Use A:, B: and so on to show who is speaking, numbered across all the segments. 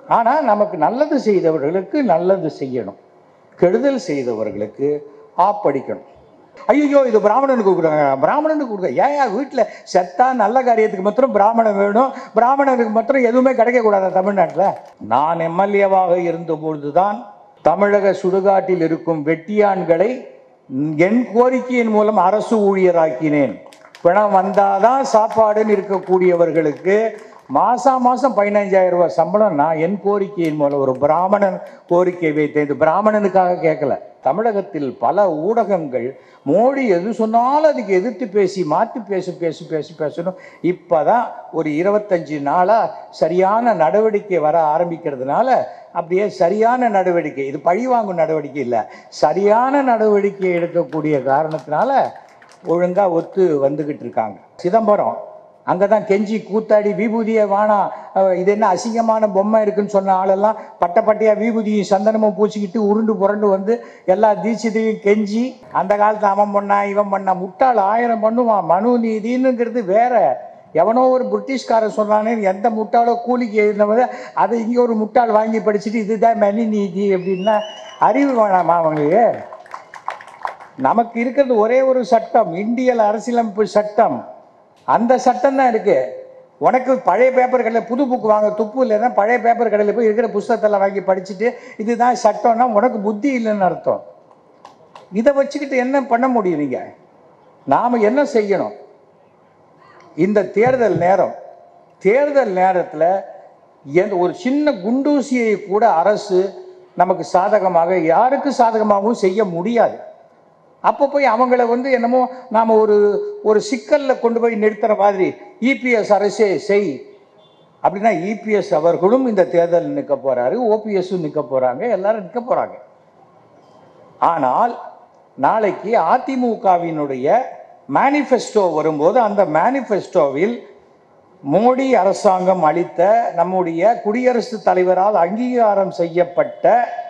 A: ஆனால் நமக்கு நல்லது செய்தவர்களுக்கு நல்லது செய்யணும் கெடுதல் செய்தவர்களுக்கு ஆப்படிக்கணும் ஐயோ இது பிராமணனுக்கு கொடுக்குறாங்க பிராமணனுக்கு கொடுக்க ஏன் வீட்டில் செத்தா நல்ல காரியத்துக்கு மாத்திரம் பிராமணன் வேணும் பிராமணனுக்கு மாத்திரம் எதுவுமே கிடைக்கக்கூடாது தமிழ்நாட்டில் நான் எம்எல்ஏவாக இருந்தபொழுது தான் தமிழக சுடுகாட்டில் இருக்கும் வெட்டியான்களை என் கோரிக்கையின் மூலம் அரசு ஊழியராக்கினேன் பிணம் வந்தாதான் சாப்பாடுன்னு இருக்கக்கூடியவர்களுக்கு மாசம் மாசம் பதினஞ்சாயிரம் ரூபாய் சம்பளம் நான் என் கோரிக்கையின் மூலம் ஒரு பிராமணன் கோரிக்கை வைத்தேன் இது பிராமணனுக்காக கேட்கல தமிழகத்தில் பல ஊடகங்கள் மோடி எது சொன்னாலும் அதுக்கு எதிர்த்து பேசி மாற்றி பேசி பேசி பேசி பேசணும் இப்போதான் ஒரு இருபத்தஞ்சு நாளாக சரியான நடவடிக்கை வர ஆரம்பிக்கிறதுனால அப்படியே சரியான நடவடிக்கை இது பழிவாங்கும் நடவடிக்கை இல்லை சரியான நடவடிக்கை எடுக்கக்கூடிய காரணத்தினால ஒழுங்கா ஒத்து வந்துகிட்டு இருக்காங்க சிதம்பரம் அங்கே தான் கெஞ்சி கூத்தாடி விபூதியை வேணாம் அஹ் இது என்ன அசிங்கமான பொம்மை இருக்குன்னு சொன்ன ஆளெல்லாம் பட்டை பட்டையாக விபூதியும் சந்தனமும் பூச்சிக்கிட்டு உருண்டு புரண்டு வந்து எல்லா தீட்சிதையும் கெஞ்சி அந்த காலத்து அவன் பண்ணா இவன் பண்ணா முட்டாள் ஆயிரம் பண்ணுவான் மனு நீதினுங்கிறது வேற எவனோ ஒரு பிரிட்டிஷ்காரன் சொன்னானே எந்த முட்டாளோ கூலிக்கு எழுதினவங்க அதை இங்கே ஒரு முட்டாள் வாங்கி படிச்சுட்டு இதுதான் மனு நீதி அப்படின்னா அறிவு வேணாமா அவங்களுக்கு நமக்கு இருக்கிறது ஒரே ஒரு சட்டம் இந்தியல் அரசியலமைப்பு சட்டம் அந்த சட்டம் தான் இருக்கு உனக்கு பழைய பேப்பர் கடையில் புது புக் வாங்க துப்பு இல்லைன்னா பழைய பேப்பர் கடையில் போய் இருக்கிற புஸ்தகத்தெல்லாம் வாங்கி படிச்சுட்டு இதுதான் சட்டம்னா உனக்கு புத்தி இல்லைன்னு அர்த்தம் இதை வச்சுக்கிட்டு என்ன பண்ண முடியும் நீங்க நாம என்ன செய்யணும் இந்த தேர்தல் நேரம் தேர்தல் நேரத்தில் எந்த ஒரு சின்ன குண்டூசியை கூட அரசு நமக்கு சாதகமாக யாருக்கு சாதகமாகவும் செய்ய முடியாது அப்போ போய் அவங்கள வந்து என்னமோ நாம் ஒரு ஒரு சிக்கலில் கொண்டு போய் நிறுத்துற மாதிரி இபிஎஸ் அரசே செய் அப்படின்னா இபிஎஸ் அவர்களும் இந்த தேர்தல் நிற்க போறாரு ஓபிஎஸும் நிற்க போறாங்க எல்லாரும் நிற்க போறாங்க ஆனால் நாளைக்கு அதிமுகவினுடைய மேனிஃபெஸ்டோ வரும்போது அந்த மேனிஃபெஸ்டோவில் மோடி அரசாங்கம் அளித்த நம்முடைய குடியரசுத் தலைவரால் அங்கீகாரம் செய்யப்பட்ட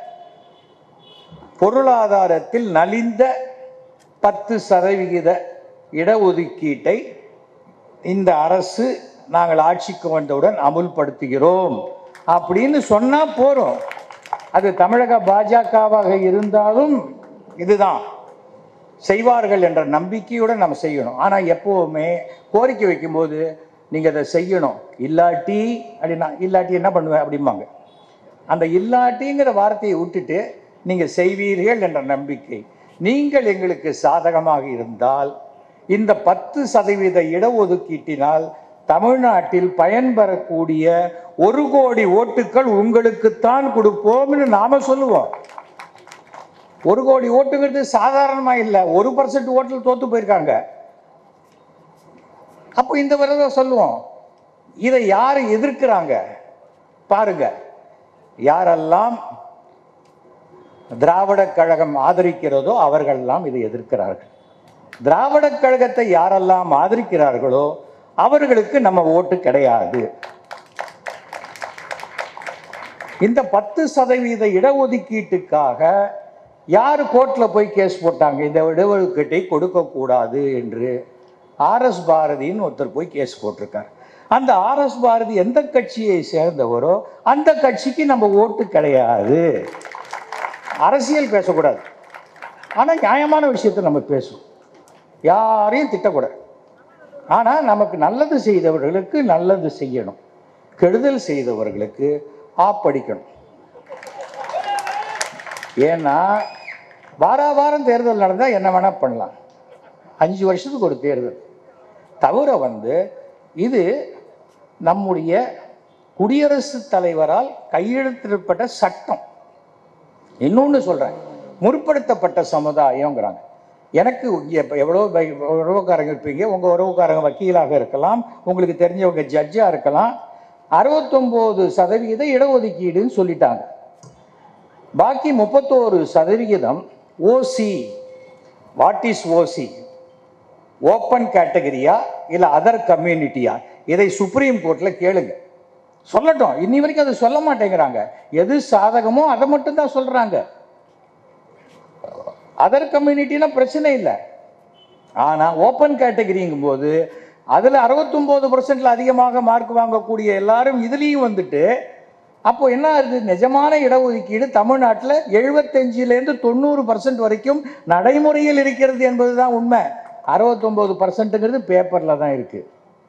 A: பொருளாதாரத்தில் நலிந்த பத்து சதவிகித இடஒதுக்கீட்டை இந்த அரசு நாங்கள் ஆட்சிக்கு வந்தவுடன் அமுல்படுத்துகிறோம் அப்படின்னு சொன்னா போறோம் அது தமிழக பாஜகவாக இருந்தாலும் இதுதான் செய்வார்கள் என்ற நம்பிக்கையுடன் நம்ம செய்யணும் ஆனால் எப்போவுமே கோரிக்கை வைக்கும்போது நீங்கள் அதை செய்யணும் இல்லாட்டி அப்படின்னா இல்லாட்டி என்ன பண்ணுவேன் அப்படிம்பாங்க அந்த இல்லாட்டிங்கிற வார்த்தையை விட்டுட்டு நீங்கள் செய்வீர்கள் என்ற நம்பிக்கை நீங்கள் எங்களுக்கு சாதகமாக இருந்தால் இந்த பத்து சதவீத இடஒதுக்கீட்டினால் தமிழ்நாட்டில் பயன்பெறக்கூடிய ஒரு கோடி ஓட்டுக்கள் உங்களுக்குத்தான் கொடுப்போம்னு நாம சொல்லுவோம் ஒரு கோடி ஓட்டுங்கிறது சாதாரணமா இல்லை ஒரு பர்சன்ட் ஓட்டில் தோத்து போயிருக்காங்க அப்போ இந்த விரத சொல்லுவோம் இதை யார் எதிர்க்கிறாங்க பாருங்க யாரெல்லாம் திராவிடக் கழகம் ஆதரிக்கிறதோ அவர்களெல்லாம் இதை எதிர்க்கிறார்கள் திராவிடக் கழகத்தை யாரெல்லாம் ஆதரிக்கிறார்களோ அவர்களுக்கு நம்ம ஓட்டு கிடையாது இந்த பத்து சதவீத இடஒதுக்கீட்டுக்காக யார் கோர்ட்டில் போய் கேஸ் போட்டாங்க இந்த இடஒதுக்கீட்டை கொடுக்கக்கூடாது என்று ஆர்எஸ் பாரதின்னு ஒருத்தர் போய் கேஸ் போட்டிருக்கார் அந்த ஆர்எஸ் பாரதி எந்த கட்சியை சேர்ந்தவரோ அந்த கட்சிக்கு நம்ம ஓட்டு கிடையாது அரசியல் பேசக்கூடாது ஆனால் நியாயமான விஷயத்தை நம்ம பேசுவோம் யாரையும் திட்டக்கூடாது ஆனால் நமக்கு நல்லது செய்தவர்களுக்கு நல்லது செய்யணும் கெடுதல் செய்தவர்களுக்கு ஆப்படிக்கணும் ஏன்னா வார வாரம் தேர்தல் நடந்தால் என்ன வேணால் பண்ணலாம் அஞ்சு வருஷத்துக்கு ஒரு தேர்தல் தவிர வந்து இது நம்முடைய குடியரசுத் தலைவரால் கையெழுத்திடப்பட்ட சட்டம் இன்னொன்று சொல்கிறேன் முற்படுத்தப்பட்ட சமுதாயங்கிறாங்க எனக்கு எப்ப எவ்வளோ வ- உறவுக்காரங்க இருப்பீங்க உங்கள் உறவுக்காரங்க வக்கீலாக இருக்கலாம் உங்களுக்கு தெரிஞ்சவங்க ஜட்ஜாக இருக்கலாம் அறுபத்தொம்போது சதவிகித இடஒதுக்கீடுன்னு சொல்லிட்டாங்க பாக்கி முப்பத்தோரு சதவிகிதம் OC what is OC open கேட்டகரியா இல்லை அதர் கம்யூனிட்டியா இதை சுப்ரீம் கோர்ட்டில் கேளுங்க சொல்லட்டும் இன்னி வரைக்கும் அதை சொல்ல மாட்டேங்கிறாங்க எது சாதகமோ அதை மட்டும் தான் சொல்றாங்க அதர் கம்யூனிட்டினா பிரச்சனை இல்லை ஆனால் ஓப்பன் கேட்டகரிங்கும் போது அதில் அறுபத்தொம்போது பர்சன்ட்ல அதிகமாக மார்க் வாங்கக்கூடிய எல்லாரும் இதுலேயும் வந்துட்டு அப்போ என்ன ஆகுது நிஜமான இடஒதுக்கீடு தமிழ்நாட்டில் எழுபத்தஞ்சிலேருந்து தொண்ணூறு பர்சன்ட் வரைக்கும் நடைமுறையில் இருக்கிறது என்பது தான் உண்மை அறுபத்தொம்போது பர்சன்ட்டுங்கிறது பேப்பரில் தான் இருக்குது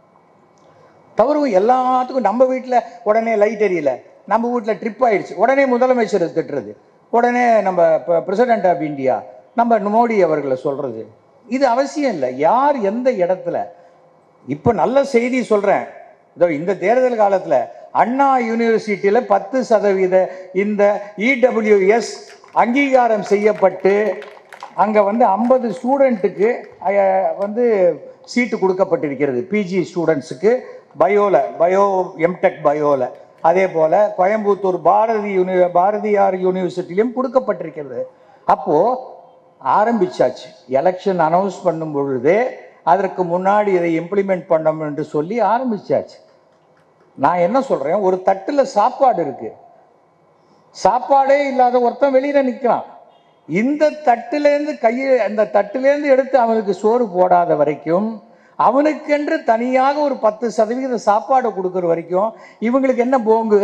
A: தவறு எல்லாத்துக்கும் நம்ம வீட்டில் உடனே லைட் எரியல நம்ம வீட்டில் ட்ரிப் ஆயிடுச்சு உடனே முதலமைச்சர் திட்டுறது உடனே நம்ம பிரசிடென்ட் ஆஃப் இந்தியா நம்ம மோடி அவர்களை சொல்கிறது இது அவசியம் இல்லை யார் எந்த இடத்துல இப்போ நல்ல செய்தி சொல்கிறேன் இதோ இந்த தேர்தல் காலத்தில் அண்ணா யூனிவர்சிட்டியில் பத்து சதவீத இந்த இடபிள்யூஎஸ் அங்கீகாரம் செய்யப்பட்டு அங்கே வந்து ஐம்பது ஸ்டூடெண்ட்டுக்கு வந்து சீட்டு கொடுக்கப்பட்டிருக்கிறது பிஜி ஸ்டூடெண்ட்ஸுக்கு பயோவில் பயோ எம்டெக் பயோவில் அதே போல் கோயம்புத்தூர் பாரதி யூனி பாரதியார் யூனிவர்சிட்டிலையும் கொடுக்கப்பட்டிருக்கிறது அப்போது ஆரம்பிச்சாச்சு எலெக்ஷன் அனௌன்ஸ் பண்ணும் பொழுதே அதற்கு முன்னாடி இதை இம்ப்ளிமெண்ட் பண்ணணும் என்று சொல்லி ஆரம்பிச்சாச்சு நான் என்ன சொல்கிறேன் ஒரு தட்டில் சாப்பாடு இருக்கு சாப்பாடே இல்லாத ஒருத்தன் வெளியில நிற்கிறான் இந்த தட்டுலேருந்து கையை அந்த தட்டுலேருந்து எடுத்து அவனுக்கு சோறு போடாத வரைக்கும் அவனுக்கென்று தனியாக ஒரு பத்து சதவீத சாப்பாடு கொடுக்குற வரைக்கும் இவங்களுக்கு என்ன போங்கு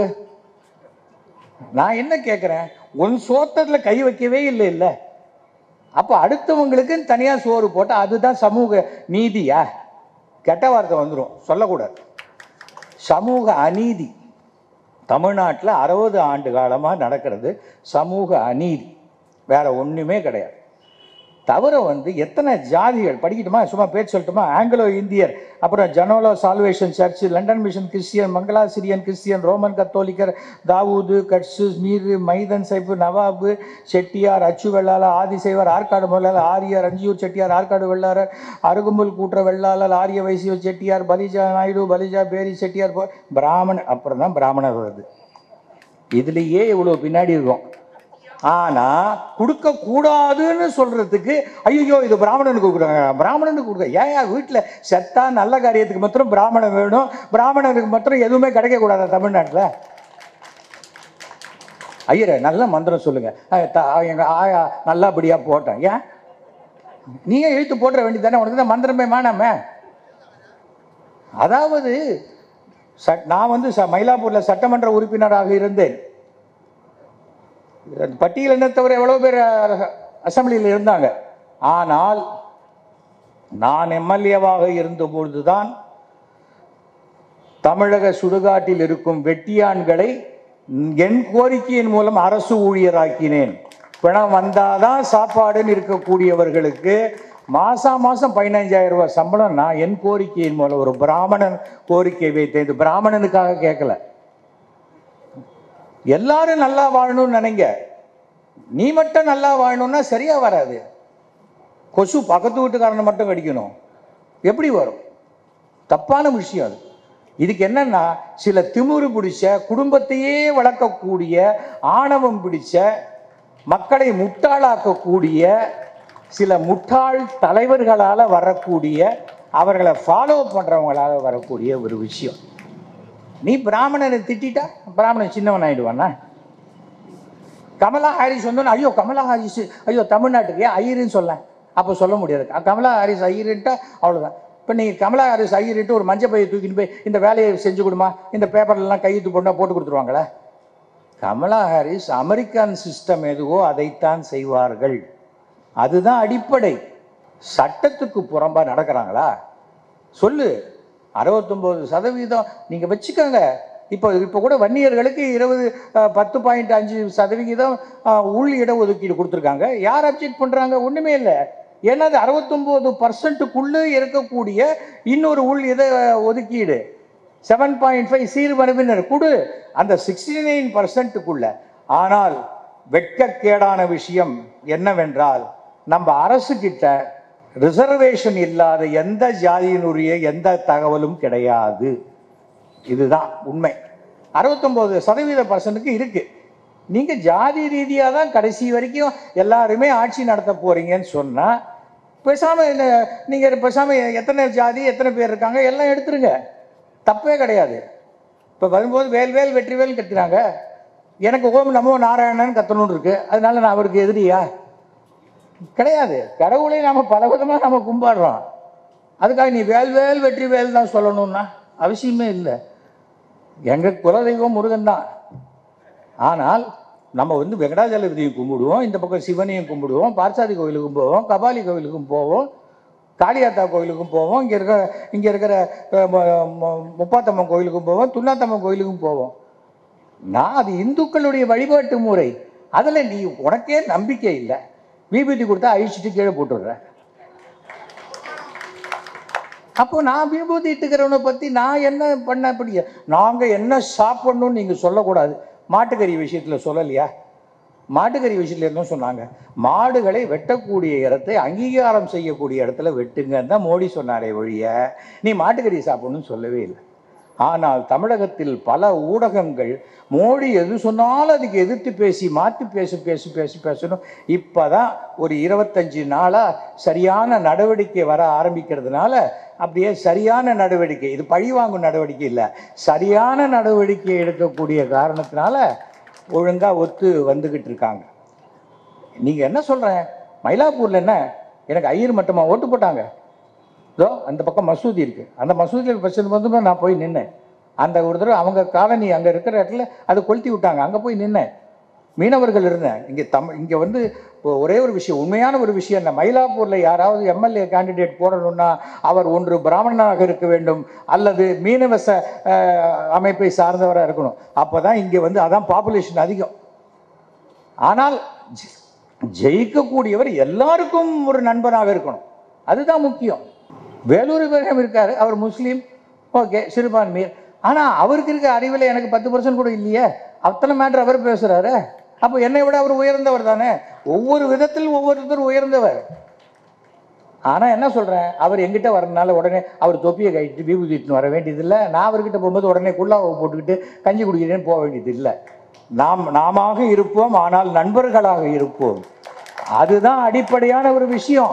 A: நான் என்ன கேட்குறேன் உன் சோத்தத்தில் கை வைக்கவே இல்லை இல்லை அப்போ அடுத்தவங்களுக்கு தனியாக சோறு போட்டால் அதுதான் சமூக நீதியா கெட்ட வார்த்தை வந்துடும் சொல்லக்கூடாது சமூக அநீதி தமிழ்நாட்டில் அறுபது ஆண்டு காலமாக நடக்கிறது சமூக அநீதி வேற ஒன்றுமே கிடையாது தவிர வந்து எத்தனை ஜாதிகள் படிக்கட்டுமா சும்மா பேர் சொல்லட்டுமா ஆங்கிலோ இந்தியர் அப்புறம் ஜனோலோ salvation church London mission Christian மங்களா சிரியன் கிறிஸ்டியன் ரோமன் கத்தோலிக்கர் தாவூது கட்சு மீர் மைதன் சைப்பு நவாபு செட்டியார் அச்சு வெள்ளாளர் ஆதிசைவர் ஆற்காடு முதலாளர் ஆரியர் அஞ்சியூர் செட்டியார் ஆற்காடு வெள்ளாளர் அருகுமுல் கூற்ற வெள்ளாளர் ஆரிய வைசிய செட்டியார் பலிஜா நாயுடு பலிஜா பேரி செட்டியார் போ- பிராமணன் அப்புறம் தான் பிராமணர் வருது இதுலேயே இவ்வளோ பின்னாடி இருக்கும் ஆனா கொடுக்க கூடாதுன்னு சொல்றதுக்கு ஐயோ இது பிராமணனுக்கு கொடுக்குறாங்க பிராமணனுக்கு கொடுக்க ஏன் வீட்டில் செத்தா நல்ல காரியத்துக்கு மாத்திரம் பிராமணன் வேணும் பிராமணனுக்கு மாத்திரம் எதுவுமே கிடைக்க கூடாதா தமிழ்நாட்டில் ஐயரே நல்ல மந்திரம் சொல்லுங்க அஹ் த- எங்க ஆயா நல்லபடியா போட்டேன் ஏன் நீங்க எழுத்து போட்டுற வேண்டியதானே உனக்கு தான் மந்திரமே வேணாமே அதாவது ச- நான் வந்து ச மயிலாப்பூர்ல சட்டமன்ற உறுப்பினராக இருந்தேன் பட்டியல் என்ன தவிர எவ்வளோ பேர் அசம்பிளியில் இருந்தாங்க ஆனால் நான் எம்எல்ஏவாக இருந்தபொழுது தான் தமிழக சுடுகாட்டில் இருக்கும் வெட்டியான்களை என் கோரிக்கையின் மூலம் அரசு ஊழியராக்கினேன் பிணம் வந்தாதான் சாப்பாடுன்னு இருக்கக்கூடியவர்களுக்கு மாசா மாசம் பதினஞ்சாயிரம் ரூபாய் சம்பளம் நான் என் கோரிக்கையின் மூலம் ஒரு பிராமணன் கோரிக்கை வைத்தேன் இது பிராமணனுக்காக கேட்கல எல்லாரும் நல்லா வாழணும்னு நினைங்க நீ மட்டும் நல்லா வாழணும்னா சரியா வராது கொசு பக்கத்து வீட்டுக்காரனை மட்டும் கடிக்கணும் எப்படி வரும் தப்பான விஷயம் அது இதுக்கு என்னன்னா சில திமிரு பிடிச்ச குடும்பத்தையே வளர்க்கக்கூடிய ஆணவம் பிடிச்ச மக்களை முட்டாளாக்கக்கூடிய சில முட்டாள் தலைவர்களால் வரக்கூடிய அவர்களை ஃபாலோ பண்ணுறவங்களால வரக்கூடிய ஒரு விஷயம் நீ பிராமணனை திட்டிட்டா பிராமணன் சின்னவன் ஆயிடுவானா கமலா ஹாரிஸ் வந்து ஐயோ கமலா ஹாரிஸ் ஐயோ தமிழ்நாட்டுக்கு ஏன் ஐயருன்னு சொல்ல அப்போ சொல்ல முடியாது க- கமலா ஹாரிஸ் ஐயருன்ட்டா அவ்வளோதான் இப்போ நீங்கள் கமலா ஹாரிஸ் ஐயருன்ட்டு ஒரு மஞ்சள் பையை தூக்கிட்டு போய் இந்த வேலையை செஞ்சு கொடுமா இந்த பேப்பர்லாம் கையெழுத்து போட்டால் போட்டு கொடுத்துருவாங்களா கமலா ஹாரிஸ் அமெரிக்கன் சிஸ்டம் எதுவோ அதைத்தான் செய்வார்கள் அதுதான் அடிப்படை சட்டத்துக்கு புறம்பா நடக்கிறாங்களா சொல்லு அறுபத்தொம்போது சதவீதம் நீங்கள் வச்சுக்கோங்க இப்போ இப்போ கூட வன்னியர்களுக்கு இருபது அஹ், பத்து பாயிண்ட் அஞ்சு சதவிகிதம் அஹ், உள் இடஒதுக்கீடு கொடுத்துருக்காங்க யார் அப்செக்ட் பண்ணுறாங்க ஒன்றுமே இல்லை ஏன்னா அது அறுபத்தொம்போது பர்சன்ட்டுக்குள்ளே இருக்கக்கூடிய இன்னொரு உள் இட ஒதுக்கீடு செவன் பாயிண்ட் ஃபைவ் சீர்மரபினர் கொடு அந்த சிக்ஸ்டி நைன் பர்சன்ட்டுக்குள்ள ஆனால் வெட்கக்கேடான விஷயம் என்னவென்றால் நம்ம அரசு கிட்ட ரிசர்வேஷன் இல்லாத எந்த ஜாதியினுடைய எந்த தகவலும் கிடையாது இதுதான் உண்மை அறுபத்தொம்போது சதவீத பர்சன்ட்டுக்கு இருக்கு நீங்க ஜாதி ரீதியாக தான் கடைசி வரைக்கும் எல்லாருமே ஆட்சி நடத்த போறீங்கன்னு சொன்னா பேசாம இந்த நீங்க பேசாம எத்தனை ஜாதி எத்தனை பேர் இருக்காங்க எல்லாம் எடுத்துருங்க தப்பே கிடையாது இப்போ வரும்போது வேல் வேல் வெற்றி வேல் கத்துறாங்க எனக்கு ஓம் நமோ நாராயணன் கத்தணும்னு இருக்கு அதனால நான் அவருக்கு எதிரியா கிடையாது கடவுளை நாம பல விதமா நம்ம கும்பிடுறோம் அதுக்காக நீ வேல் வேல் வெற்றி வேல் தான் சொல்லணும்னா அவசியமே இல்லை எங்க குலதெய்வம் முருகன் தான் ஆனால் நம்ம வந்து வெங்கடாஜலபதியும் கும்பிடுவோம் இந்த பக்கம் சிவனையும் கும்பிடுவோம் பார்சாதி கோயிலுக்கும் போவோம் கபாலி கோயிலுக்கும் போவோம் காளியாத்தா கோயிலுக்கும் போவோம் இங்கே இருக்கிற இங்கே இருக்கிற அஹ், மு- மு- முப்பாத்தம்மன் கோயிலுக்கும் போவோம் துண்ணாத்தம்மன் கோயிலுக்கும் போவோம் நான் அது இந்துக்களுடைய வழிபாட்டு முறை அதில் நீ உனக்கே நம்பிக்கை இல்லை விபூதி கொடுத்தா அழிச்சிட்டு கீழே போட்டுடுறேன் அப்போ நான் விபூதி இட்டுக்கிறவனை பற்றி நான் என்ன பண்ண அப்படி நாங்கள் என்ன சாப்பிடணும்னு நீங்கள் சொல்லக்கூடாது மாட்டுக்கறி விஷயத்தில் சொல்லலையா மாட்டுக்கறி விஷயத்தில் என்ன சொன்னாங்க மாடுகளை வெட்டக்கூடிய இடத்தை அங்கீகாரம் செய்யக்கூடிய இடத்துல வெட்டுங்கன்னு தான் மோடி சொன்னாரே ஒழிய நீ மாட்டுக்கறி சாப்பிடணும்னு சொல்லவே இல்லை ஆனால் தமிழகத்தில் பல ஊடகங்கள் மோடி எது சொன்னாலும் அதுக்கு எதிர்த்து பேசி மாற்றி பேசி பேசி பேசி பேசணும் இப்போ தான் ஒரு இருபத்தஞ்சி நாளாக சரியான நடவடிக்கை வர ஆரம்பிக்கிறதுனால அப்படியே சரியான நடவடிக்கை இது பழிவாங்கும் நடவடிக்கை இல்லை சரியான நடவடிக்கை எடுக்கக்கூடிய காரணத்தினால ஒழுங்காக ஒத்து வந்துக்கிட்டு இருக்காங்க நீங்கள் என்ன சொல்கிறேன் மயிலாப்பூரில் என்ன எனக்கு ஐயர் மட்டமாக ஓட்டு போட்டாங்க இதோ அந்த பக்கம் மசூதி இருக்கு அந்த மசூதியில் பிரச்சனை வந்து நான் போய் நின்னேன் அந்த ஒரு தடவை அவங்க காலனி அங்கே இருக்கிற இடத்துல அதை கொளுத்தி விட்டாங்க அங்கே போய் நின்னேன் மீனவர்கள் இருந்தேன் இங்கே தமிழ் இங்கே வந்து இப்போ ஒரே ஒரு விஷயம் உண்மையான ஒரு விஷயம் என்ன மயிலாப்பூரில் யாராவது எம்எல்ஏ கேண்டிடேட் போடணும்னா அவர் ஒன்று பிராமணனாக இருக்க வேண்டும் அல்லது மீனவச அஹ், அமைப்பை சார்ந்தவராக இருக்கணும் அப்போ தான் இங்கே வந்து அதான் பாப்புலேஷன் அதிகம் ஆனால் ஜெ- ஜெயிக்கக்கூடியவர் எல்லாருக்கும் ஒரு நண்பனாக இருக்கணும் அதுதான் முக்கியம் வேலூர் இப்ராஹிம் இருக்காரு அவர் முஸ்லீம் ஓகே சிறுபான்மையர் ஆனால் அவருக்கு இருக்க அறிவில் எனக்கு பத்து பர்சன்ட் கூட இல்லையே அத்தனை மேட்ரு அவர் பேசுகிறாரு அப்போ என்னை விட அவர் உயர்ந்தவர் தானே ஒவ்வொரு விதத்தில் ஒவ்வொருத்தர் உயர்ந்தவர் ஆனால் என்ன சொல்கிறேன் அவர் எங்கிட்ட வரனால உடனே அவர் தொப்பியை கழிட்டு விபூதிட்டு வர வேண்டியதில்லை நான் அவர்கிட்ட போகும்போது உடனே குல்லாவை போட்டுக்கிட்டு கஞ்சி குடிக்கிறேன்னு போக வேண்டியது இல்லை நாம் நாமாக இருப்போம் ஆனால் நண்பர்களாக இருப்போம் அதுதான் அடிப்படையான ஒரு விஷயம்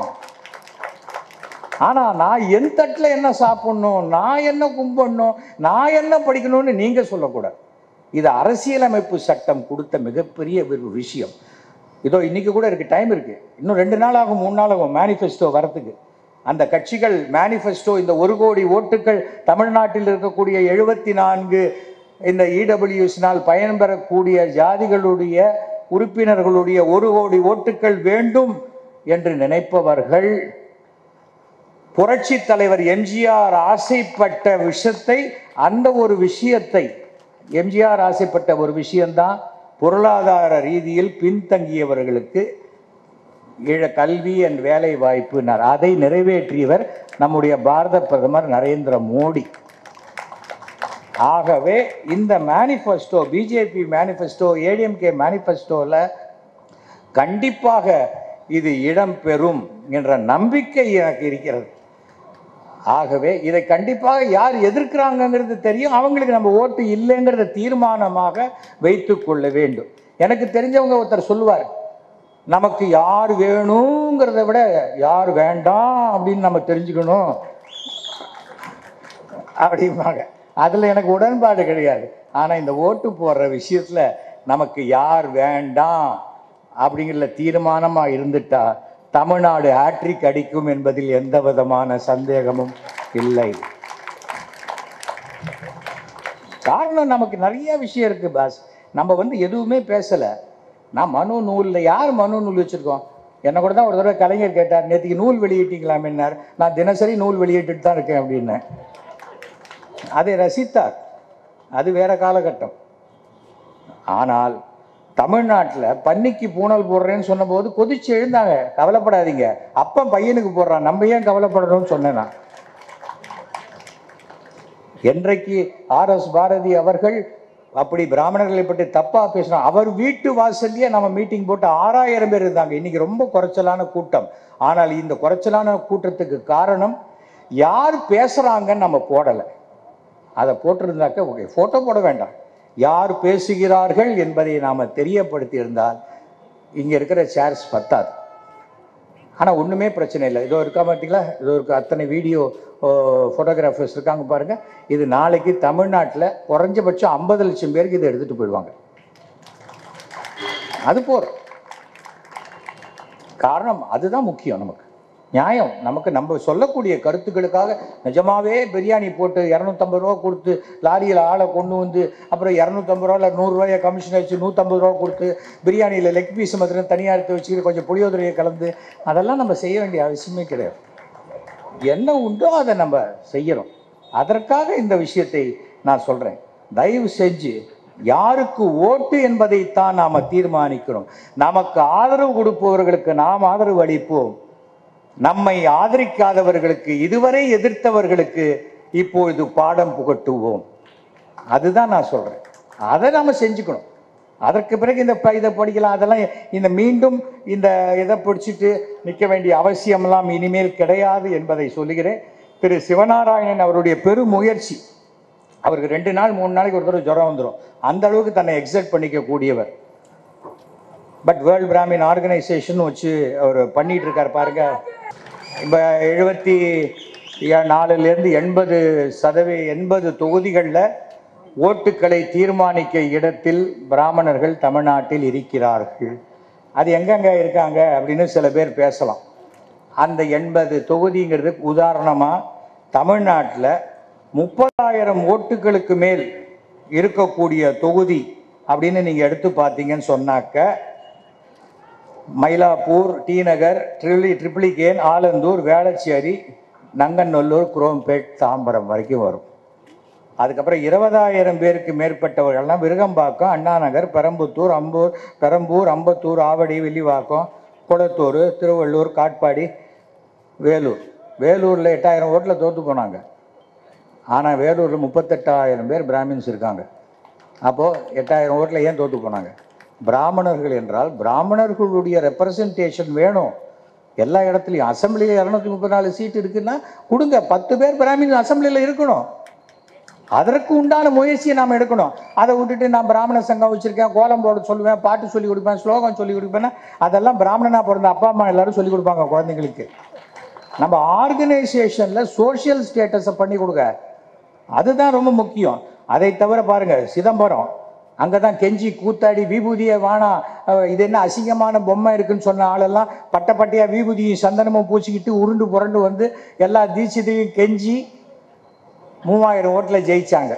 A: ஆனால் நான் என் தட்டில் என்ன சாப்பிடணும் நான் என்ன கும்பிடணும் நான் என்ன படிக்கணும்னு நீங்கள் சொல்லக்கூடாது இது அரசியலமைப்பு சட்டம் கொடுத்த மிகப்பெரிய ஒரு விஷயம் இதோ இன்னைக்கு கூட இருக்கு டைம் இருக்கு இன்னும் ரெண்டு நாள் ஆகும் மூணு நாள் ஆகும் மேனிஃபெஸ்டோ வரத்துக்கு அந்த கட்சிகள் மேனிஃபெஸ்டோ இந்த ஒரு கோடி ஓட்டுகள் தமிழ்நாட்டில் இருக்கக்கூடிய எழுபத்தி நான்கு இந்த இடபிள்யூஎஸ்னால் பயன்பெறக்கூடிய ஜாதிகளுடைய உறுப்பினர்களுடைய ஒரு கோடி ஓட்டுகள் வேண்டும் என்று நினைப்பவர்கள் புரட்சி தலைவர் எம்ஜிஆர் ஆசைப்பட்ட விஷயத்தை அந்த ஒரு விஷயத்தை எம்ஜிஆர் ஆசைப்பட்ட ஒரு விஷயம்தான் பொருளாதார ரீதியில் பின்தங்கியவர்களுக்கு ஈழ கல்வி அண்ட் வேலை வாய்ப்புனார் அதை நிறைவேற்றியவர் நம்முடைய பாரத பிரதமர் நரேந்திர மோடி ஆகவே இந்த மேனிஃபெஸ்டோ பிஜேபி மேனிஃபெஸ்டோ ஏடிஎம்கே மேனிஃபெஸ்டோவில் கண்டிப்பாக இது இடம்பெறும் என்ற நம்பிக்கை எனக்கு இருக்கிறது ஆகவே இதை கண்டிப்பாக யார் எதிர்க்கிறாங்கங்கிறது தெரியும் அவங்களுக்கு நம்ம ஓட்டு இல்லைங்கிறத தீர்மானமாக வைத்து கொள்ள வேண்டும் எனக்கு தெரிஞ்சவங்க ஒருத்தர் சொல்லுவார் நமக்கு யார் வேணுங்கிறத விட யார் வேண்டாம் அப்படின்னு நம்ம தெரிஞ்சுக்கணும் அப்படிம்பாங்க அதில் எனக்கு உடன்பாடு கிடையாது ஆனால் இந்த ஓட்டு போடுற விஷயத்தில் நமக்கு யார் வேண்டாம் அப்படிங்கிற தீர்மானமாக இருந்துட்டா தமிழ்நாடு ஹேட்ரிக் அடிக்கும் என்பதில் எந்த விதமான சந்தேகமும் இல்லை காரணம் நமக்கு நிறைய விஷயம் இருக்கு பாஸ் நம்ம வந்து எதுவுமே பேசலை நான் மனு நூலில் யார் மனு நூல் வச்சுருக்கோம் என்னை கூட தான் ஒரு தடவை கலைஞர் கேட்டார் நேற்றுக்கு நூல் வெளியிட்டீங்களாமேன்னார் நான் தினசரி நூல் வெளியிட்டுட்டு தான் இருக்கேன் அப்படின்னேன் அதை ரசித்தார் அது வேற காலகட்டம் ஆனால் தமிழ்நாட்டில் பன்னிக்கு பூனல் போடுறேன்னு சொன்னபோது கொதிச்சு எழுந்தாங்க கவலைப்படாதீங்க அப்பன் பையனுக்கு போடுறான் நம்ம ஏன் கவலைப்படணும்னு சொன்னேன் நான் என்றைக்கு ஆர் எஸ் பாரதி அவர்கள் அப்படி பிராமணர்களை பற்றி தப்பா பேசினா அவர் வீட்டு வாசல்லையே நம்ம மீட்டிங் போட்டு ஆறாயிரம் பேர் இருந்தாங்க இன்னைக்கு ரொம்ப குறைச்சலான கூட்டம் ஆனால் இந்த குறைச்சலான கூட்டத்துக்கு காரணம் யார் பேசுறாங்கன்னு நம்ம போடலை அதை போட்டிருந்தாக்க ஓகே ஃபோட்டோ போட வேண்டாம் யார் பேசுகிறார்கள் என்பதை நாம் தெரியப்படுத்தி இருந்தால் இங்கே இருக்கிற சேர்ஸ் பத்தாது ஆனால் ஒன்றுமே பிரச்சனை இல்லை இதோ இருக்கா பார்த்தீங்களா இதோ இருக்க அத்தனை வீடியோ ஃபோட்டோகிராஃபர்ஸ் இருக்காங்க பாருங்கள் இது நாளைக்கு தமிழ்நாட்டில் குறைஞ்சபட்சம் ஐம்பது லட்சம் பேருக்கு இதை எடுத்துகிட்டு போயிடுவாங்க அது போகிறோம் காரணம் அதுதான் முக்கியம் நமக்கு நியாயம் நமக்கு நம்ம சொல்லக்கூடிய கருத்துக்களுக்காக நிஜமாவே பிரியாணி போட்டு இரநூத்தம்பது ரூபா கொடுத்து லாரியில் ஆளை கொண்டு வந்து அப்புறம் இரநூத்தம்பது ரூபா இல்லை நூறுரூவாயை கமிஷன் வச்சு நூற்றம்பது ரூபா கொடுத்து பிரியாணியில் லெக் பீஸ் மாத்திரம் தனியாக எடுத்து வச்சுக்கிட்டு கொஞ்சம் புளியோதரையை கலந்து அதெல்லாம் நம்ம செய்ய வேண்டிய அவசியமே கிடையாது என்ன உண்டோ அதை நம்ம செய்யறோம் அதற்காக இந்த விஷயத்தை நான் சொல்றேன் தயவு செஞ்சு யாருக்கு ஓட்டு என்பதைத்தான் நாம தீர்மானிக்கிறோம் நமக்கு ஆதரவு கொடுப்பவர்களுக்கு நாம் ஆதரவு அளிப்போம் நம்மை ஆதரிக்காதவர்களுக்கு இதுவரை எதிர்த்தவர்களுக்கு இப்பொழுது பாடம் புகட்டுவோம் அதுதான் நான் சொல்றேன் அதை நாம செஞ்சுக்கணும் அதற்கு பிறகு இந்த ப- இதை படிக்கலாம் அதெல்லாம் இந்த மீண்டும் இந்த இதை பிடிச்சிட்டு நிற்க வேண்டிய அவசியமெல்லாம் இனிமேல் கிடையாது என்பதை சொல்லுகிறேன் திரு சிவநாராயணன் அவருடைய பெருமுயற்சி அவருக்கு ரெண்டு நாள் மூணு நாளைக்கு ஒரு தடவை ஜுரம் வந்துடும் அந்த அளவுக்கு தன்னை எக்ஸைட் பண்ணிக்க கூடியவர் பட் வேர்ல்ட் பிராமின் ஆர்கனைசேஷன் வச்சு அவர் பண்ணிட்டு இருக்கார் பாருங்க இப்போ எழுபத்தி நாலுலேருந்து எண்பது சதவீ எண்பது தொகுதிகளில் ஓட்டுக்களை தீர்மானிக்க இடத்தில் பிராமணர்கள் தமிழ்நாட்டில் இருக்கிறார்கள் அது எங்கெங்க இருக்காங்க அப்படின்னு சில பேர் பேசலாம் அந்த எண்பது தொகுதிங்கிறது உதாரணமாக தமிழ்நாட்டில் முப்பதாயிரம் ஓட்டுகளுக்கு மேல் இருக்கக்கூடிய தொகுதி அப்படின்னு நீங்கள் எடுத்து பார்த்தீங்கன்னு சொன்னாக்க மயிலாப்பூர் டி நகர் ட்ரிபிளி ட்ரிபிளிகேன் ஆலந்தூர் வேளச்சேரி நங்கநல்லூர் குரோம்பேட் தாம்பரம் வரைக்கும் வரும் அதுக்கப்புறம் இருபதாயிரம் பேருக்கு மேற்பட்டவர்கள்லாம் விருகம்பாக்கம் அண்ணா நகர் பெரம்புத்தூர் அம்பூர் பெரம்பூர் அம்பத்தூர் ஆவடி வில்லிவாக்கம் குளத்தூர் திருவள்ளூர் காட்பாடி வேலூர் வேலூரில் எட்டாயிரம் ஓட்டில் தோற்று போனாங்க ஆனால் வேலூரில் முப்பத்தெட்டாயிரம் பேர் பிராமின்ஸ் இருக்காங்க அப்போது எட்டாயிரம் ஓட்டில் ஏன் தோற்று போனாங்க பிராமணர்கள் என்றால் பிராமணர்களுடைய ரெப்ரசன்டேஷன் வேணும் எல்லா இடத்துலையும் அசம்பிளியில் இரநூத்தி முப்பத்தி நாலு சீட் இருக்குன்னா கொடுங்க பத்து பேர் பிராமின் அசம்பிளியில் இருக்கணும் அதற்கு உண்டான முயற்சியை நாம் எடுக்கணும் அதை விட்டுட்டு நான் பிராமண சங்கம் வச்சிருக்கேன் கோலம் போட சொல்லுவேன் பாட்டு சொல்லி கொடுப்பேன் ஸ்லோகம் சொல்லி கொடுப்பேன்னா அதெல்லாம் பிராமணனா பிறந்த அப்பா அம்மா எல்லாரும் சொல்லி கொடுப்பாங்க குழந்தைங்களுக்கு நம்ம ஆர்கனைசேஷனில் சோஷியல் ஸ்டேட்டஸை பண்ணி கொடுங்க அதுதான் ரொம்ப முக்கியம் அதை தவிர பாருங்க சிதம்பரம் அங்கே தான் கெஞ்சி கூத்தாடி விபூதியை வேணாம் அஹ் இது என்ன அசிங்கமான பொம்மை இருக்குன்னு சொன்ன ஆளெல்லாம் பட்ட பட்டையாக விபூதியும் சந்தனமும் பூச்சிக்கிட்டு உருண்டு புரண்டு வந்து எல்லா தீட்சிதையும் கெஞ்சி மூவாயிரம் ஓட்டில் ஜெயிச்சாங்க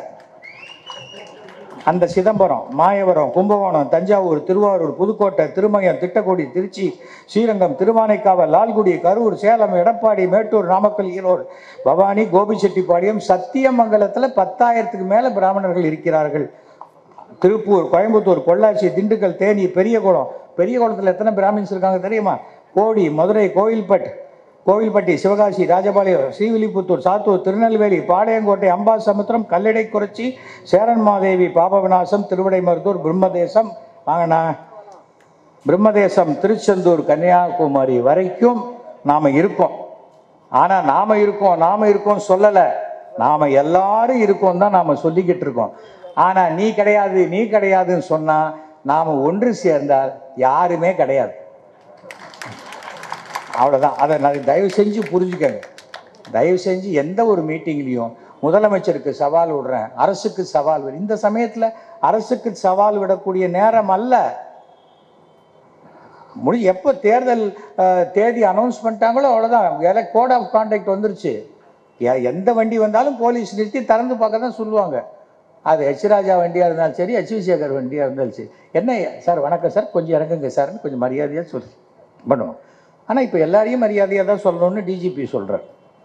A: அந்த சிதம்பரம் மாயவரம் கும்பகோணம் தஞ்சாவூர் திருவாரூர் புதுக்கோட்டை திருமயம் திட்டக்குடி திருச்சி ஸ்ரீரங்கம் திருவானைக்காவல் லால்குடி கரூர் சேலம் எடப்பாடி மேட்டூர் நாமக்கல் ஈரோடு பவானி கோபிச்செட்டிப்பாளையம் சத்தியமங்கலத்தில் பத்தாயிரத்துக்கு மேலே பிராமணர்கள் இருக்கிறார்கள் திருப்பூர் கோயம்புத்தூர் பொள்ளாச்சி திண்டுக்கல் தேனி பெரியகுளம் பெரியகுளத்தில் எத்தனை பிராமின்ஸ் இருக்காங்க தெரியுமா கோடி மதுரை கோவில்பட் கோவில்பட்டி சிவகாசி ராஜபாளையம் ஸ்ரீவில்லிபுத்தூர் சாத்தூர் திருநெல்வேலி பாளையங்கோட்டை அம்பாசமுத்திரம் கல்லடைக்குறிச்சி சேரன்மாதேவி பாபவிநாசம் திருவிடைமருத்தூர் பிரம்மதேசம் வாங்கண்ணா பிரம்மதேசம் திருச்செந்தூர் கன்னியாகுமரி வரைக்கும் நாம் இருக்கோம் ஆனால் நாம் இருக்கோம் நாம் இருக்கோம் சொல்லலை நாம் எல்லாரும் இருக்கோம் தான் நாம் சொல்லிக்கிட்டு இருக்கோம் ஆனால் நீ கிடையாது நீ கிடையாதுன்னு சொன்னால் நாம் ஒன்று சேர்ந்தால் யாருமே கிடையாது அவ்வளோதான் அதை நான் தயவு செஞ்சு புரிஞ்சுக்கங்க தயவு செஞ்சு எந்த ஒரு மீட்டிங்லேயும் முதலமைச்சருக்கு சவால் விடுறேன் அரசுக்கு சவால் விடு இந்த சமயத்தில் அரசுக்கு சவால் விடக்கூடிய நேரம் அல்ல முடி எப்போ தேர்தல் அஹ், தேதி அனௌன்ஸ் பண்ணிட்டாங்களோ அவ்வளோதான் வேலை கோட் ஆஃப் கான்டாக்ட் வந்துருச்சு எ- எந்த வண்டி வந்தாலும் போலீஸ் நிறுத்தி திறந்து பார்க்க தான் சொல்லுவாங்க அது ஹெச் ராஜா வண்டியாக இருந்தாலும் சரி ஹெச் வி சேகர் வண்டியாக இருந்தாலும் சரி என்ன சார் வணக்கம் சார் கொஞ்சம் இறங்குங்க சார்னு கொஞ்சம் மரியாதையாக சொல்லி பண்ணுவோம் ஆனால் இப்போ எல்லாரையும் மரியாதையாக தான் சொல்லணும்னு டிஜிபி சொல்கிறார்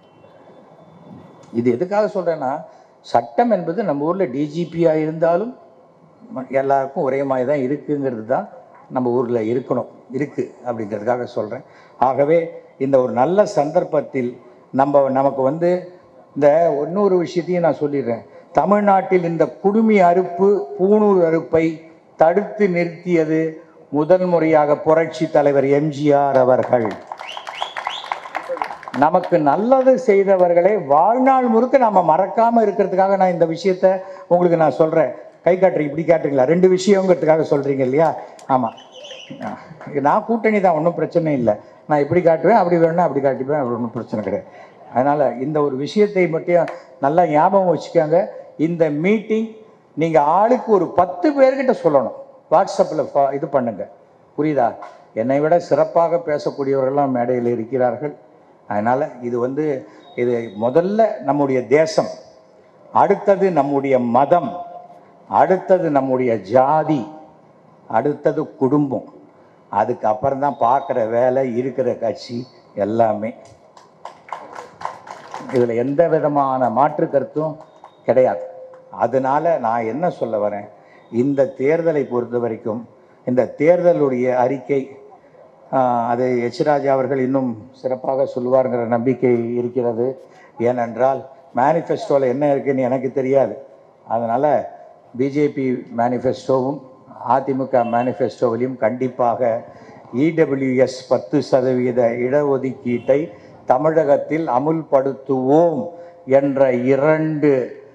A: இது எதுக்காக சொல்கிறேன்னா சட்டம் என்பது நம்ம ஊரில் டிஜிபியாக இருந்தாலும் ம- எல்லாருக்கும் ஒரே மாதிரி தான் இருக்குங்கிறது தான் நம்ம ஊரில் இருக்கணும் இருக்குது அப்படிங்கிறதுக்காக சொல்கிறேன் ஆகவே இந்த ஒரு நல்ல சந்தர்ப்பத்தில் நம்ம நமக்கு வந்து இந்த இன்னொரு விஷயத்தையும் நான் சொல்லிடுறேன் தமிழ்நாட்டில் இந்த குடுமி அறுப்பு பூணூர் அறுப்பை தடுத்து நிறுத்தியது முதல் முறையாக புரட்சி தலைவர் எம்ஜிஆர் அவர்கள் நமக்கு நல்லது செய்தவர்களை வாழ்நாள் முழுக்க நம்ம மறக்காம இருக்கிறதுக்காக நான் இந்த விஷயத்த உங்களுக்கு நான் சொல்றேன் கை காட்டுறீங்க இப்படி காட்டுறீங்களா ரெண்டு விஷயங்கிறதுக்காக சொல்றீங்க இல்லையா ஆமா அஹ் நான் கூட்டணி தான் ஒன்றும் பிரச்சனை இல்லை நான் இப்படி காட்டுவேன் அப்படி வேணும்னா அப்படி காட்டிப்பேன் அது ஒன்றும் பிரச்சனை கிடையாது அதனால இந்த ஒரு விஷயத்தை மட்டும் நல்லா ஞாபகம் வச்சுக்கோங்க இந்த மீட்டிங் நீங்க ஆளுக்கு ஒரு பத்து பேர்கிட்ட சொல்லணும் வாட்ஸ்அப்பில் இது பண்ணுங்க புரியுதா என்னை விட சிறப்பாக பேசக்கூடியவர்கள்லாம் மேடையில் இருக்கிறார்கள் அதனால் இது வந்து இது முதல்ல நம்முடைய தேசம் அடுத்தது நம்முடைய மதம் அடுத்தது நம்முடைய ஜாதி அடுத்தது குடும்பம் அதுக்கு அப்புறம் தான் பார்க்குற வேலை இருக்கிற கட்சி எல்லாமே இதில் எந்த விதமான மாற்று கருத்தும் கிடையாது அதனால நான் என்ன சொல்ல வரேன் இந்த தேர்தலை பொறுத்த வரைக்கும் இந்த தேர்தலுடைய அறிக்கை ஆஹ், அதை எச் ராஜா அவர்கள் இன்னும் சிறப்பாக சொல்லுவாருங்கிற நம்பிக்கை இருக்கிறது ஏனென்றால் மேனிஃபெஸ்டோவில் என்ன இருக்குன்னு எனக்கு தெரியாது அதனால் பிஜேபி மேனிஃபெஸ்டோவும் அதிமுக மேனிஃபெஸ்டோவிலையும் கண்டிப்பாக இடபிள்யூஎஸ் பத்து சதவீத இடஒதுக்கீட்டை தமிழகத்தில் அமுல்படுத்துவோம் என்ற இரண்டு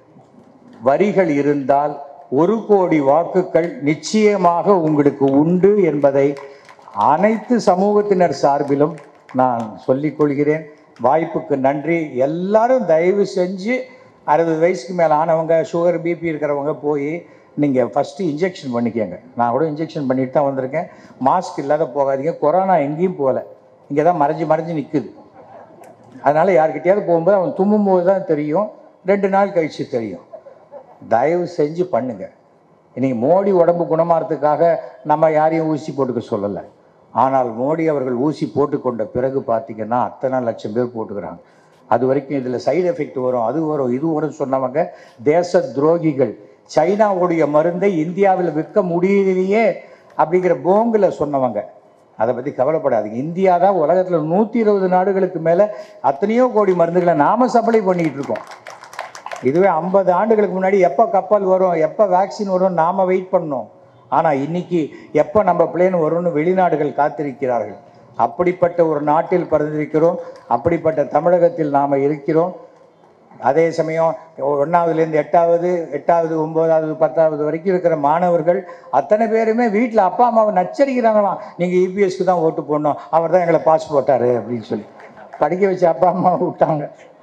A: வரிகள் இருந்தால் ஒரு கோடி வாக்குகள் நிச்சயமாக உங்களுக்கு உண்டு என்பதை அனைத்து சமூகத்தினர் சார்பிலும் நான் சொல்லிக் கொள்கிறேன் வாய்ப்புக்கு நன்றி எல்லாரும் தயவு செஞ்சு அறுபது வயசுக்கு மேலே ஆனவங்க சுகர் பிபி இருக்கிறவங்க போய் நீங்கள் ஃபஸ்ட்டு இன்ஜெக்ஷன் பண்ணிக்கோங்க நான் கூட இன்ஜெக்ஷன் பண்ணிட்டு தான் வந்திருக்கேன் மாஸ்க் இல்லாத போகாதீங்க கொரோனா எங்கேயும் போகல இங்கே தான் மறைஞ்சு மறைஞ்சு நிற்குது அதனால் யார்கிட்டயாவது போகும்போது அவன் தும்மும்போது தான் தெரியும் ரெண்டு நாள் கழிச்சு தெரியும் தயவு செஞ்சு பண்ணுங்க இன்னைக்கு மோடி உடம்பு குணமாறதுக்காக நம்ம யாரையும் ஊசி போட்டுக்க சொல்லலை ஆனால் மோடி அவர்கள் ஊசி போட்டுக்கொண்ட பிறகு பார்த்தீங்கன்னா அத்தனை லட்சம் பேர் போட்டுக்கிறாங்க அது வரைக்கும் இதில் சைடு எஃபெக்ட் வரும் அது வரும் இது வரும் சொன்னவங்க தேச துரோகிகள் சைனாவுடைய மருந்தை இந்தியாவில் விற்க முடியலையே அப்படிங்கிற போங்கில் சொன்னவங்க அதை பற்றி கவலைப்படாதீங்க இந்தியா தான் உலகத்தில் நூற்றி இருபது நாடுகளுக்கு மேலே அத்தனையோ கோடி மருந்துகளை நாம சப்ளை பண்ணிக்கிட்டு இருக்கோம் இதுவே ஐம்பது ஆண்டுகளுக்கு முன்னாடி எப்போ கப்பல் வரும் எப்போ வேக்சின் வரும் நாம வெயிட் பண்ணோம் ஆனால் இன்னைக்கு எப்போ நம்ம பிளேன் வரும்னு வெளிநாடுகள் காத்திருக்கிறார்கள் அப்படிப்பட்ட ஒரு நாட்டில் பிறந்திருக்கிறோம் அப்படிப்பட்ட தமிழகத்தில் நாம் இருக்கிறோம் அதே சமயம் ஒன்றாவதுலேருந்து எட்டாவது எட்டாவது ஒன்பதாவது பத்தாவது வரைக்கும் இருக்கிற மாணவர்கள் அத்தனை பேருமே வீட்டில் அப்பா அம்மாவை நச்சரிக்கிறாங்களாம் நீங்கள் இபிஎஸ்க்கு தான் ஓட்டு போடணும் அவர் தான் எங்களை பாஸ் போட்டார் அப்படின்னு சொல்லி படிக்க வச்ச அப்பா அம்மாவை விட்டாங்க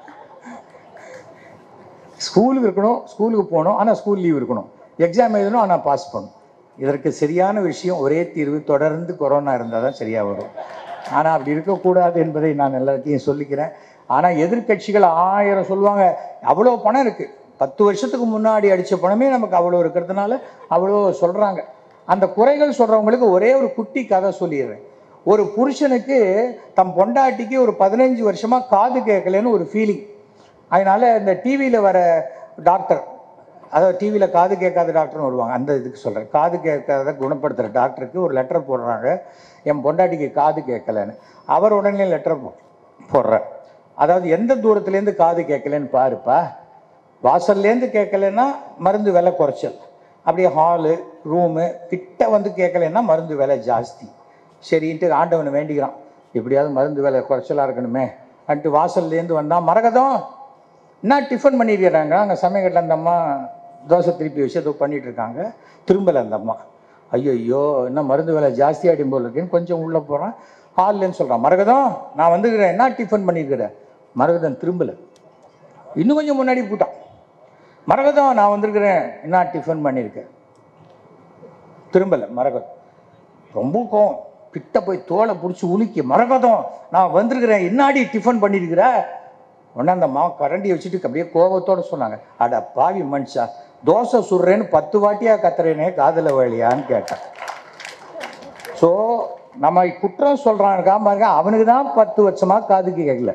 A: ஸ்கூலுக்கு இருக்கணும் ஸ்கூலுக்கு போகணும் ஆனால் ஸ்கூல் லீவ் இருக்கணும் எக்ஸாம் எழுதணும் ஆனால் பாஸ் பண்ணணும் இதற்கு சரியான விஷயம் ஒரே தீர்வு தொடர்ந்து கொரோனா இருந்தால் தான் சரியாக வரும் ஆனால் அப்படி இருக்கக்கூடாது என்பதை நான் எல்லாத்தையும் சொல்லிக்கிறேன் ஆனால் எதிர்க்கட்சிகள் ஆயிரம் சொல்லுவாங்க அவ்வளோ பணம் இருக்குது பத்து வருஷத்துக்கு முன்னாடி அடித்த பணமே நமக்கு அவ்வளோ இருக்கிறதுனால அவ்வளோ சொல்கிறாங்க அந்த குறைகள் சொல்கிறவங்களுக்கு ஒரே ஒரு குட்டி கதை சொல்லிடுறேன் ஒரு புருஷனுக்கு தம் பொண்டாட்டிக்கு ஒரு பதினஞ்சு வருஷமாக காது கேட்கலன்னு ஒரு ஃபீலிங் அதனால இந்த டிவியில் வர டாக்டர் அதாவது டிவியில் காது கேட்காத டாக்டர்னு வருவாங்க அந்த இதுக்கு சொல்கிறேன் காது கேட்காத குணப்படுத்துகிற டாக்டருக்கு ஒரு லெட்டர் போடுறாங்க என் பொண்டாட்டிக்கு காது கேட்கலன்னு அவர் உடனே லெட்டர் போடுறார் அதாவது எந்த தூரத்துலேருந்து காது கேட்கலன்னு பாருப்பா வாசல்லேருந்து கேட்கலன்னா மருந்து விலை குறைச்சல் அப்படியே ஹாலு ரூமு கிட்ட வந்து கேட்கலன்னா மருந்து விலை ஜாஸ்தி சரின்ட்டு ஆண்டவனை வேண்டிக்கிறான் எப்படியாவது மருந்து விலை குறைச்சலாக இருக்கணுமே அன்ட்டு வாசல்லேருந்து வந்தால் மரகதம் என்ன டிஃபன் பண்ணியிருக்கிறாங்க அங்கே சமயக்கட்டில் அந்த அம்மா தோசை திருப்பி வச்சு ஏதோ பண்ணிட்டு இருக்காங்க திரும்பலை அந்த அம்மா ஐயோ என்ன மருந்து விலை ஜாஸ்தி ஆகிடும் போல இருக்குன்னு கொஞ்சம் உள்ளே போகிறான் ஹால்லேன்னு சொல்கிறான் மரகதம் நான் வந்துக்கிறேன் என்ன டிஃபன் பண்ணியிருக்கிறேன் மரகதம் திரும்பலை இன்னும் கொஞ்சம் முன்னாடி போட்டான் மரகதம் நான் வந்திருக்கிறேன் என்ன டிஃபன் பண்ணியிருக்கேன் திரும்பலை மரகதம் ரொம்ப கோவம் கிட்ட போய் தோலை பிடிச்சி உலுக்கி மரகதம் நான் வந்திருக்கிறேன் என்னாடி டிஃபன் பண்ணியிருக்கிற உடனே அந்த மா கரண்டி வச்சுட்டு அப்படியே கோபத்தோட சொன்னாங்க அட பாவி மனுஷா தோசை சுடுறேன்னு பத்து வாட்டியா கத்துறேனே காதல வழியான்னு கேட்டேன் ஸோ நம்ம குற்றம் சொல்றான் பாருங்க அவனுக்கு தான் பத்து வருஷமா காதுக்கு கேட்கல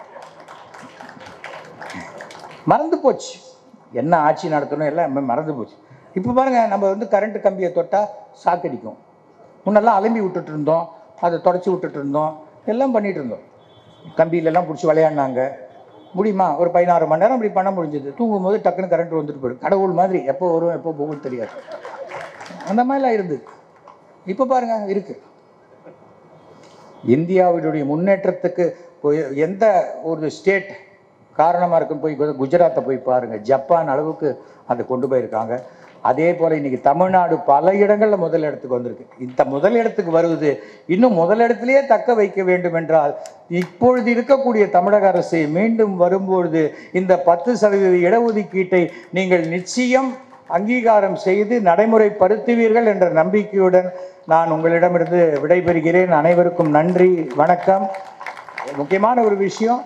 A: மறந்து போச்சு என்ன ஆட்சி நடத்தணும் எல்லாம் எல்லாமே மறந்து போச்சு இப்போ பாருங்க நம்ம வந்து கரண்ட் கம்பியை தொட்டா சாக்கடிக்கும் முன்னெல்லாம் அலம்பி விட்டுட்டு இருந்தோம் அதை தொடச்சி விட்டுட்டு இருந்தோம் எல்லாம் பண்ணிட்டு இருந்தோம் கம்பியிலெல்லாம் பிடிச்சி விளையாடினாங்க முடியுமா ஒரு பதினாறு மணி நேரம் அப்படி பண்ண முடிஞ்சது தூங்கும் போது டக்குன்னு கரண்ட் வந்துட்டு போயிடும் கடவுள் மாதிரி எப்போ வரும் எப்போ போகும் தெரியாது அந்த மாதிரிலாம் இருந்தது இப்போ பாருங்க இருக்கு இந்தியாவினுடைய முன்னேற்றத்துக்கு போய் எந்த ஒரு ஸ்டேட் காரணமாக இருக்குன்னு போய் கு- குஜராத்தை போய் பாருங்க ஜப்பான் அளவுக்கு அதை கொண்டு போயிருக்காங்க அதே போல் இன்னைக்கு தமிழ்நாடு பல இடங்களில் முதல் இடத்துக்கு வந்திருக்கு இந்த முதல் இடத்துக்கு வருவது இன்னும் முதல் இடத்திலேயே தக்க வைக்க வேண்டும் என்றால் இப்பொழுது இருக்கக்கூடிய தமிழக அரசு மீண்டும் வரும்பொழுது இந்த பத்து சதவீத இடஒதுக்கீட்டை நீங்கள் நிச்சயம் அங்கீகாரம் செய்து நடைமுறைப்படுத்துவீர்கள் என்ற நம்பிக்கையுடன் நான் உங்களிடமிருந்து விடைபெறுகிறேன் அனைவருக்கும் நன்றி வணக்கம் முக்கியமான ஒரு விஷயம்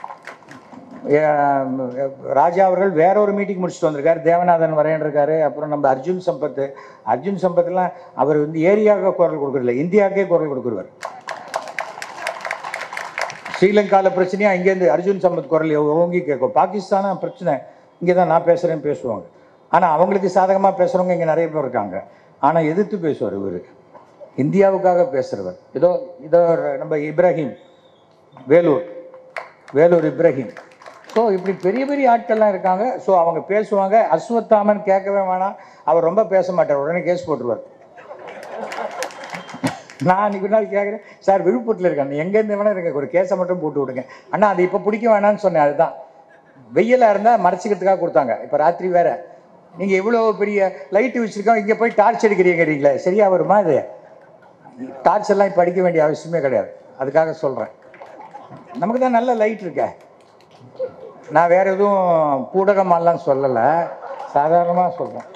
A: அஹ், ராஜா அவர்கள் வேற ஒரு மீட்டிங் முடிச்சுட்டு வந்திருக்காரு தேவநாதன் வரேன் இருக்காரு அப்புறம் நம்ம அர்ஜுன் சம்பத் அர்ஜுன் சம்பத்லாம் அவர் வந்து ஏரியாவுக்கு குரல் கொடுக்குறதில்ல இந்தியாவுக்கே குரல் கொடுக்குறவர் ஸ்ரீலங்காவில் பிரச்சனையா இங்கேருந்து அர்ஜுன் சம்பத் குரல் ஓங்கி கேட்கும் பாகிஸ்தானா பிரச்சனை இங்கே தான் நான் பேசுகிறேன்னு பேசுவாங்க ஆனால் அவங்களுக்கு சாதகமாக பேசுகிறவங்க இங்கே நிறைய பேர் இருக்காங்க ஆனால் எதிர்த்து பேசுவார் இவர் இந்தியாவுக்காக பேசுகிறவர் இதோ இதோ நம்ம இப்ராஹிம் வேலூர் வேலூர் இப்ராஹிம் ஸோ இப்படி பெரிய பெரிய ஆட்கள்லாம் இருக்காங்க ஸோ அவங்க பேசுவாங்க அஸ்வத்தாமன் கேட்கவே வேணாம் அவர் ரொம்ப பேச மாட்டார் உடனே கேஸ் போட்டுருவார் நான் அன்றைக்கி நாள் கேட்குறேன் சார் விழுப்புரத்தில் இருக்கேன் எங்கேருந்து வேணா இருக்க ஒரு கேஸை மட்டும் போட்டு விடுங்க அண்ணா அது இப்போ பிடிக்க வேணாம்னு சொன்னேன் அதுதான் வெயிலாக இருந்தால் மறைச்சிக்கிறதுக்காக கொடுத்தாங்க இப்போ ராத்திரி வேற நீங்கள் இவ்வளோ பெரிய லைட்டு வச்சுருக்கோம் இங்கே போய் டார்ச் அடிக்கிறீங்கிறீங்களே சரியா வருமா இது டார்ச் எல்லாம் இப்போ அடிக்க வேண்டிய அவசியமே கிடையாது அதுக்காக சொல்கிறேன் நமக்கு தான் நல்ல லைட் இருக்கே நான் வேற எதுவும் பூடகமாலாம் சொல்லலை சாதாரணமாக சொல்கிறேன்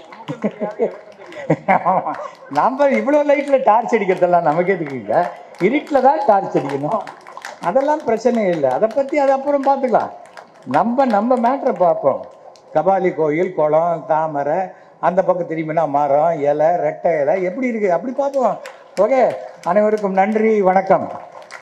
A: ஆமா. நம்ம இவ்வளோ லைட்டில் டார்ச் அடிக்கிறதெல்லாம் நமக்கு எதுக்குங்க இருட்டில் தான் டார்ச் அடிக்கணும் அதெல்லாம் பிரச்சனை இல்லை அதை பற்றி அது அப்புறம் பார்த்துக்கலாம் நம்ம நம்ம மேட்ரை பார்ப்போம் கபாலி கோயில் குளம் தாமரை அந்த பக்கம் திரும்பினா மரம் இலை ரெட்டை இலை எப்படி இருக்குது அப்படி பார்ப்போம் ஓகே அனைவருக்கும் நன்றி வணக்கம்